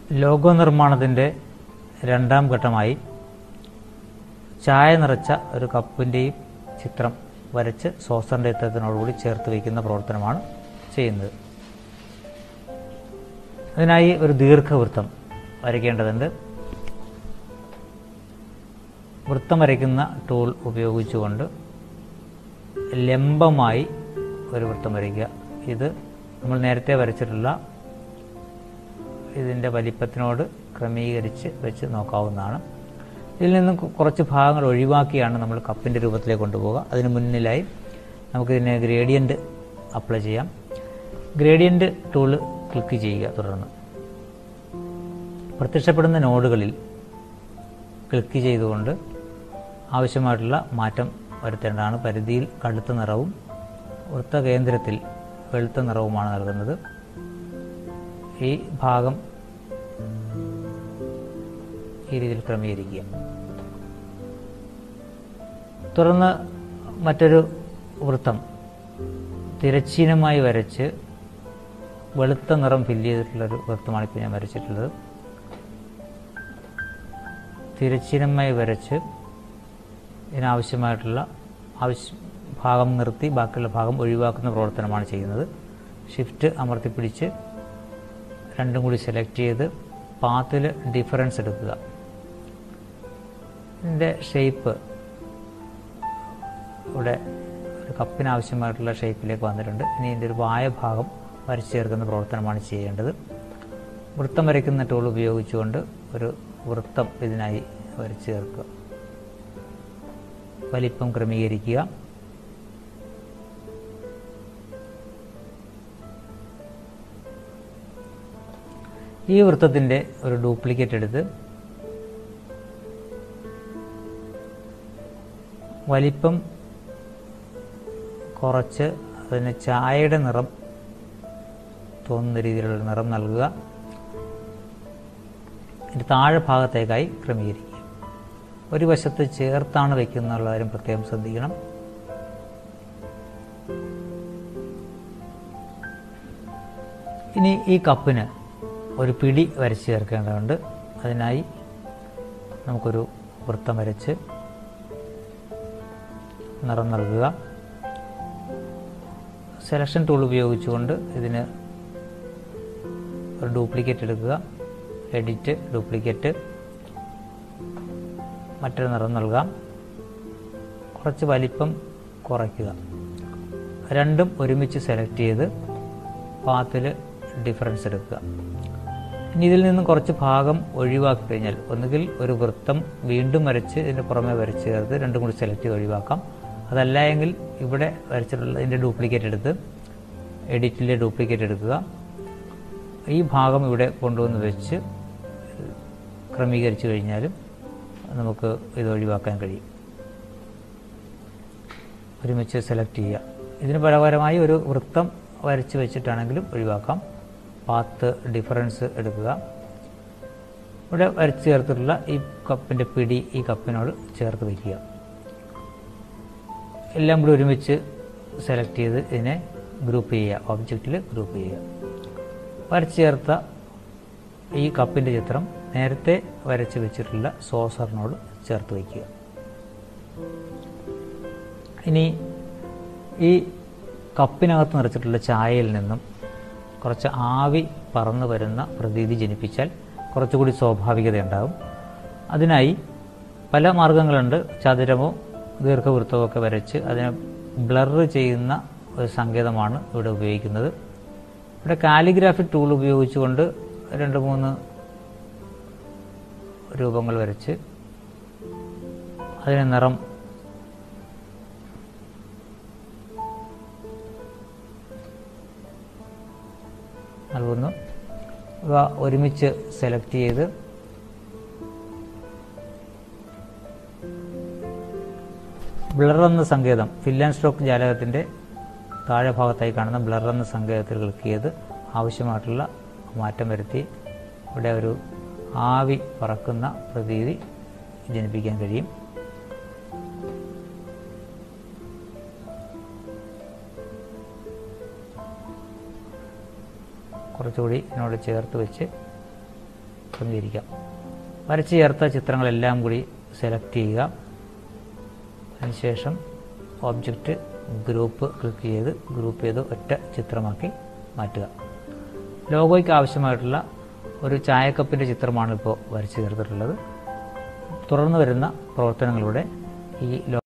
logo നിർമ്മാണത്തിൻ്റെ രണ്ടാം ഘട്ടമായി ചായ നിറച്ച ഒരു കപ്പിൻ്റെയും ചിത്രം വരച്ച് സോസറിൻ്റെ ചിത്രത്തിനോടുകൂടി ചേർത്ത് വയ്ക്കുന്ന പ്രവർത്തനമാണ് ചെയ്യുന്നത് അതിനായി ഒരു ദീർഘവൃത്തം വരയ്ക്കേണ്ടതുണ്ട് വൃത്തം വരയ്ക്കുന്ന ടൂൾ ഉപയോഗിച്ചുകൊണ്ട് ലംബമായി ഒരു വൃത്തം വരയ്ക്കുക ഇത് നമ്മൾ നേരത്തെ വരച്ചിട്ടുള്ള ഇതിൻ്റെ വലിപ്പത്തിനോട് ക്രമീകരിച്ച് വെച്ച് നോക്കാവുന്നതാണ് ഇതിൽ നിന്നും കു- കുറച്ച് ഭാഗങ്ങൾ ഒഴിവാക്കിയാണ് നമ്മൾ കപ്പിൻ്റെ രൂപത്തിലേക്ക് കൊണ്ടുപോകുക അതിന് മുന്നിലായി നമുക്കിതിന് ഗ്രേഡിയൻ്റ് അപ്ലൈ ചെയ്യാം ഗ്രേഡിയൻ്റ് ടൂള് ക്ലിക്ക് ചെയ്യുക തുടർന്ന് പ്രത്യക്ഷപ്പെടുന്ന നോഡുകളിൽ ക്ലിക്ക് ചെയ്തുകൊണ്ട് ആവശ്യമായിട്ടുള്ള മാറ്റം വരുത്തേണ്ടതാണ് പരിധിയിൽ കടുത്ത നിറവും വൃത്ത കേന്ദ്രത്തിൽ വെളുത്ത നിറവുമാണ് നൽകുന്നത് ഈ ഭാഗം ഈ രീതിയിൽ ക്രമീകരിക്കുക തുടർന്ന് മറ്റൊരു വൃത്തം തിരശ്ചീനമായി വരച്ച് വെളുത്ത നിറം ഫില്ല് ചെയ്തിട്ടുള്ളൊരു വൃത്തമാണ് ഇപ്പോൾ ഞാൻ വരച്ചിട്ടുള്ളത് തിരശ്ചീനമായി വരച്ച് ഇതിനാവശ്യമായിട്ടുള്ള ആവശ്യ ഭാഗം നിർത്തി ബാക്കിയുള്ള ഭാഗം ഒഴിവാക്കുന്ന പ്രവർത്തനമാണ് ചെയ്യുന്നത് ഷിഫ്റ്റ് അമർത്തിപ്പിടിച്ച് രണ്ടും കൂടി സെലക്ട് ചെയ്ത് പാത്തിൽ ഡിഫറൻസ് എടുക്കുക ഇതിൻ്റെ ഷേപ്പ് ഇവിടെ ഒരു കപ്പിന് ആവശ്യമായിട്ടുള്ള ഷേപ്പിലേക്ക് വന്നിട്ടുണ്ട് ഇനി ഇതിൻ്റെ ഒരു വായ ഭാഗം വരച്ചു ചേർക്കുന്ന പ്രവർത്തനമാണ് ചെയ്യേണ്ടത് വൃത്തം വരയ്ക്കുന്ന ടൂൾ ഉപയോഗിച്ചുകൊണ്ട് ഒരു വൃത്തം ഇതിനായി വരച്ചു ചേർക്കുക വലിപ്പം ക്രമീകരിക്കുക ഈ വൃത്തത്തിൻ്റെ ഒരു ഡ്യൂപ്ലിക്കേറ്റ് എടുത്ത് വലിപ്പം കുറച്ച് അതിന് ചായയുടെ നിറം തോന്നുന്ന രീതിയിലുള്ള നിറം നൽകുക ഇതിൻ്റെ താഴെ ഭാഗത്തേക്കായി ക്രമീകരിക്കുക ഒരു വശത്ത് ചേർത്താണ് വയ്ക്കുന്നുള്ള കാര്യം പ്രത്യേകം ശ്രദ്ധിക്കണം ഇനി ഈ കപ്പിന് ഒരു പിടി വരച്ച് ചേർക്കേണ്ടതുണ്ട് അതിനായി നമുക്കൊരു വൃത്തം വരച്ച് നിറം നൽകുക സെലക്ഷൻ ടൂൾ ഉപയോഗിച്ചുകൊണ്ട് ഇതിന് ഒരു ഡ്യൂപ്ലിക്കേറ്റ് എടുക്കുക എഡിറ്റ് ഡ്യൂപ്ലിക്കേറ്റ് മറ്റൊരു നിറം നൽകാം കുറച്ച് വലിപ്പം കുറയ്ക്കുക രണ്ടും ഒരുമിച്ച് സെലക്ട് ചെയ്ത് പാത്തിൽ ഡിഫറൻസ് എടുക്കുക ഇനി ഇതിൽ നിന്നും കുറച്ച് ഭാഗം ഒഴിവാക്കി കഴിഞ്ഞാൽ ഒന്നുകിൽ ഒരു വൃത്തം വീണ്ടും വരച്ച് ഇതിൻ്റെ പുറമെ വരച്ച് ചേർത്ത് രണ്ടും കൂടി സെലക്ട് ചെയ്ത് ഒഴിവാക്കാം അതല്ല എങ്കിൽ ഇവിടെ വരച്ചിട്ടുള്ള ഇതിൻ്റെ ഡ്യൂപ്ലിക്കേറ്റ് എടുത്ത് എഡിറ്റിലെ ഡ്യൂപ്ലിക്കേറ്റ് എടുക്കുക ഈ ഭാഗം ഇവിടെ കൊണ്ടുവന്ന് വെച്ച് ക്രമീകരിച്ചു കഴിഞ്ഞാലും നമുക്ക് ഇത് ഒഴിവാക്കാൻ കഴിയും ഒരുമിച്ച് സെലക്ട് ചെയ്യുക ഇതിന് പരപരമായി ഒരു വൃത്തം വരച്ച് വെച്ചിട്ടാണെങ്കിലും ഒഴിവാക്കാം പാത്ത് ഡിഫറൻസ് എടുക്കുക ഇവിടെ വരച്ച് ചേർത്തിട്ടുള്ള ഈ കപ്പിൻ്റെ പിടി ഈ കപ്പിനോട് ചേർത്ത് വയ്ക്കുക എല്ലാം കൂടി ഒരുമിച്ച് സെലക്ട് ചെയ്ത് ഇതിനെ ഗ്രൂപ്പ് ചെയ്യുക ഒബ്ജക്റ്റിൽ ഗ്രൂപ്പ് ചെയ്യുക വരച്ച് ചേർത്ത ഈ കപ്പിൻ്റെ ചിത്രം നേരത്തെ വരച്ച് വെച്ചിട്ടുള്ള സോസറിനോട് ചേർത്ത് വയ്ക്കുക ഇനി ഈ കപ്പിനകത്ത് നിറച്ചിട്ടുള്ള ചായയിൽ നിന്നും കുറച്ച് ആവി പറന്നു വരുന്ന പ്രതീതി ജനിപ്പിച്ചാൽ കുറച്ചുകൂടി സ്വാഭാവികതയുണ്ടാകും അതിനായി പല മാർഗങ്ങളുണ്ട് ചതുരമോ ദീർഘവൃത്തമോ ഒക്കെ വരച്ച് അതിനെ ബ്ലർ ചെയ്യുന്ന ഒരു സങ്കേതമാണ് ഇവിടെ ഉപയോഗിക്കുന്നത് ഇവിടെ കാലിഗ്രാഫി ടൂൾ ഉപയോഗിച്ചുകൊണ്ട് രണ്ട് മൂന്ന് രൂപങ്ങൾ വരച്ച് അതിന് നിറം നൽകുന്നു ഇവ ഒരുമിച്ച് സെലക്ട് ചെയ്ത് ബ്ലർ എന്ന സങ്കേതം ഫിൽ ആൻഡ് സ്റ്റോക്ക് ജാലകത്തിൻ്റെ താഴെ ഭാഗത്തായി കാണുന്ന ബ്ലർ എന്ന സങ്കേതത്തിൽ ക്ലിക്ക് ചെയ്ത് ആവശ്യമായിട്ടുള്ള മാറ്റം വരുത്തി ഇവിടെ ഒരു ആവി പറക്കുന്ന പ്രതീതി ജനിപ്പിക്കാൻ കഴിയും കുറച്ചുകൂടി ഇതിനോട് ചേർത്ത് വെച്ച് ക്രമീകരിക്കാം വരച്ചു ചേർത്ത ചിത്രങ്ങളെല്ലാം കൂടി സെലക്ട് ചെയ്യുക അതിനുശേഷം ഓബ്ജക്റ്റ് ഗ്രൂപ്പ് ക്ലിക്ക് ചെയ്ത് ഗ്രൂപ്പ് ചെയ്ത് ഒറ്റ ചിത്രമാക്കി മാറ്റുക ലോഗോയ്ക്ക് ആവശ്യമായിട്ടുള്ള ഒരു ചായക്കപ്പിൻ്റെ ചിത്രമാണ് ഇപ്പോൾ വരച്ചു ചേർത്തിട്ടുള്ളത് തുടർന്ന് വരുന്ന പ്രവർത്തനങ്ങളിലൂടെ ഈ